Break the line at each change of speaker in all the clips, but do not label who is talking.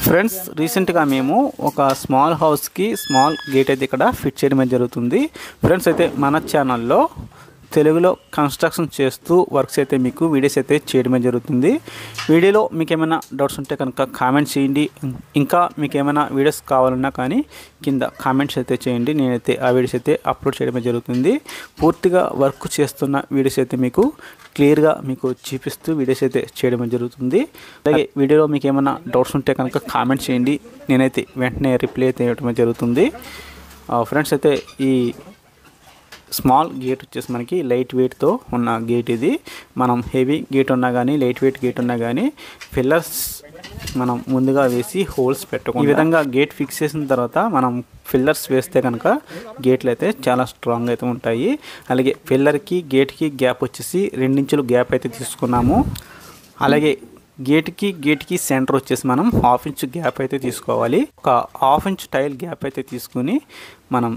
friends రీసెంట్గా మేము ఒక స్మాల్ హౌస్కి స్మాల్ గేట్ అయితే ఇక్కడ ఫిట్ చేయడం అయితే జరుగుతుంది ఫ్రెండ్స్ అయితే మన ఛానల్లో తెలుగులో కన్స్ట్రక్షన్ చేస్తూ వర్క్స్ అయితే మీకు వీడియోస్ అయితే చేయడమే జరుగుతుంది వీడియోలో మీకు ఏమైనా డౌట్స్ ఉంటే కనుక కామెంట్స్ చేయండి ఇంకా మీకు ఏమైనా వీడియోస్ కావాలన్నా కానీ కింద కామెంట్స్ అయితే చేయండి నేనైతే ఆ వీడియోస్ అయితే అప్లోడ్ చేయడమే జరుగుతుంది పూర్తిగా వర్క్ చేస్తున్న వీడియోస్ అయితే మీకు క్లియర్గా మీకు చూపిస్తూ వీడియోస్ అయితే చేయడం జరుగుతుంది అలాగే వీడియోలో మీకు ఏమైనా డౌట్స్ ఉంటే కనుక కామెంట్ చేయండి నేనైతే వెంటనే రిప్లై అయితే ఇవ్వడం జరుగుతుంది ఫ్రెండ్స్ అయితే ఈ స్మాల్ గేట్ వచ్చేసి మనకి లైట్ వెయిట్తో ఉన్న గేట్ ఇది మనం హెవీ గేట్ ఉన్నా కానీ లైట్ వెయిట్ గేట్ ఉన్నా కానీ పిల్లర్స్ మనం ముందుగా వేసి హోల్స్ పెట్టుకోండి ఈ విధంగా గేట్ ఫిక్స్ చేసిన తర్వాత మనం ఫిల్లర్స్ వేస్తే కనుక గేట్లు అయితే చాలా స్ట్రాంగ్ అయితే ఉంటాయి అలాగే పిల్లర్కి గేట్కి గ్యాప్ వచ్చేసి రెండించులు గ్యాప్ అయితే తీసుకున్నాము అలాగే గేట్కి గేట్కి సెంటర్ వచ్చేసి మనం హాఫ్ ఇంచ్ గ్యాప్ అయితే తీసుకోవాలి ఒక హాఫ్ ఇంచ్ టైల్ గ్యాప్ అయితే తీసుకుని మనం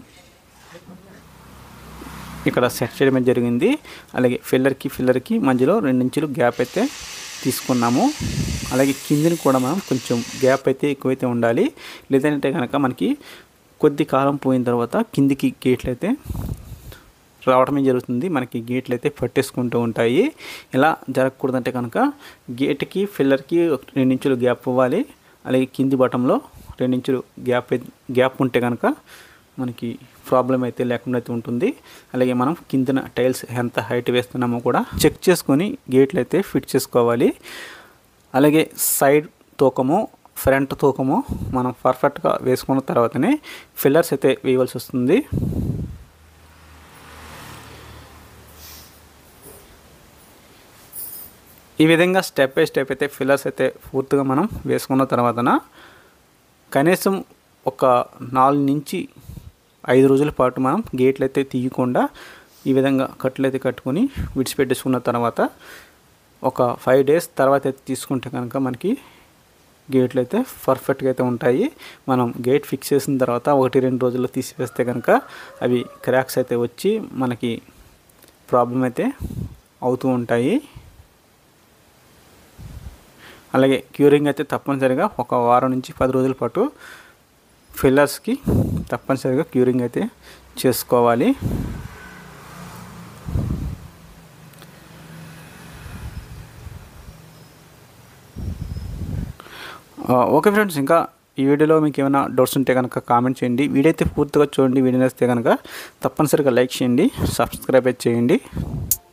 ఇక్కడ సెట్ చేయడం జరిగింది అలాగే ఫిల్లర్కి ఫిల్లర్కి మధ్యలో రెండించులు గ్యాప్ అయితే తీసుకున్నాము అలాగే కిందిని కూడా మనం కొంచెం గ్యాప్ అయితే ఎక్కువైతే ఉండాలి లేదంటే కనుక మనకి కొద్ది కాలం పోయిన తర్వాత కిందికి గేట్లు అయితే రావడమే జరుగుతుంది మనకి గేట్లు అయితే పట్టేసుకుంటూ ఉంటాయి ఇలా జరగకూడదంటే కనుక గేట్కి ఫిల్లర్కి రెండించులు గ్యాప్ ఇవ్వాలి అలాగే కింది బటంలో రెండించులు గ్యాప్ గ్యాప్ ఉంటే కనుక మనకి ప్రాబ్లం అయితే లేకుండా అయితే ఉంటుంది అలాగే మనం కిందన టైల్స్ ఎంత హైట్ వేస్తున్నామో కూడా చెక్ చేసుకొని గేట్లు అయితే ఫిట్ చేసుకోవాలి అలాగే సైడ్ తూకము ఫ్రంట్ తూకము మనం పర్ఫెక్ట్గా వేసుకున్న తర్వాతనే ఫిల్లర్స్ అయితే వేయవలసి వస్తుంది ఈ విధంగా స్టెప్ బై స్టెప్ అయితే ఫిల్లర్స్ అయితే పూర్తిగా మనం వేసుకున్న తర్వాతన కనీసం ఒక నాలుగు నుంచి ఐదు రోజుల పాటు మనం గేట్లు అయితే తీయకుండా ఈ విధంగా కట్లు అయితే కట్టుకొని విడిచిపెట్టేసుకున్న తర్వాత ఒక ఫైవ్ డేస్ తర్వాత అయితే తీసుకుంటే కనుక మనకి గేట్లు అయితే పర్ఫెక్ట్గా అయితే ఉంటాయి మనం గేట్ ఫిక్స్ చేసిన తర్వాత ఒకటి రెండు రోజుల్లో తీసివేస్తే కనుక అవి క్రాక్స్ అయితే వచ్చి మనకి ప్రాబ్లం అయితే అవుతూ ఉంటాయి అలాగే క్యూరింగ్ అయితే తప్పనిసరిగా ఒక వారం నుంచి పది రోజుల పాటు ఫిల్లర్స్కి తప్పనిసరిగా క్యూరింగ్ అయితే చేసుకోవాలి ఓకే ఫ్రెండ్స్ ఇంకా ఈ వీడియోలో మీకు ఏమైనా డౌట్స్ ఉంటే కనుక కామెంట్ చేయండి వీడియో అయితే పూర్తిగా చూడండి వీడియో వస్తే కనుక తప్పనిసరిగా లైక్ చేయండి సబ్స్క్రైబ్ అయితే చేయండి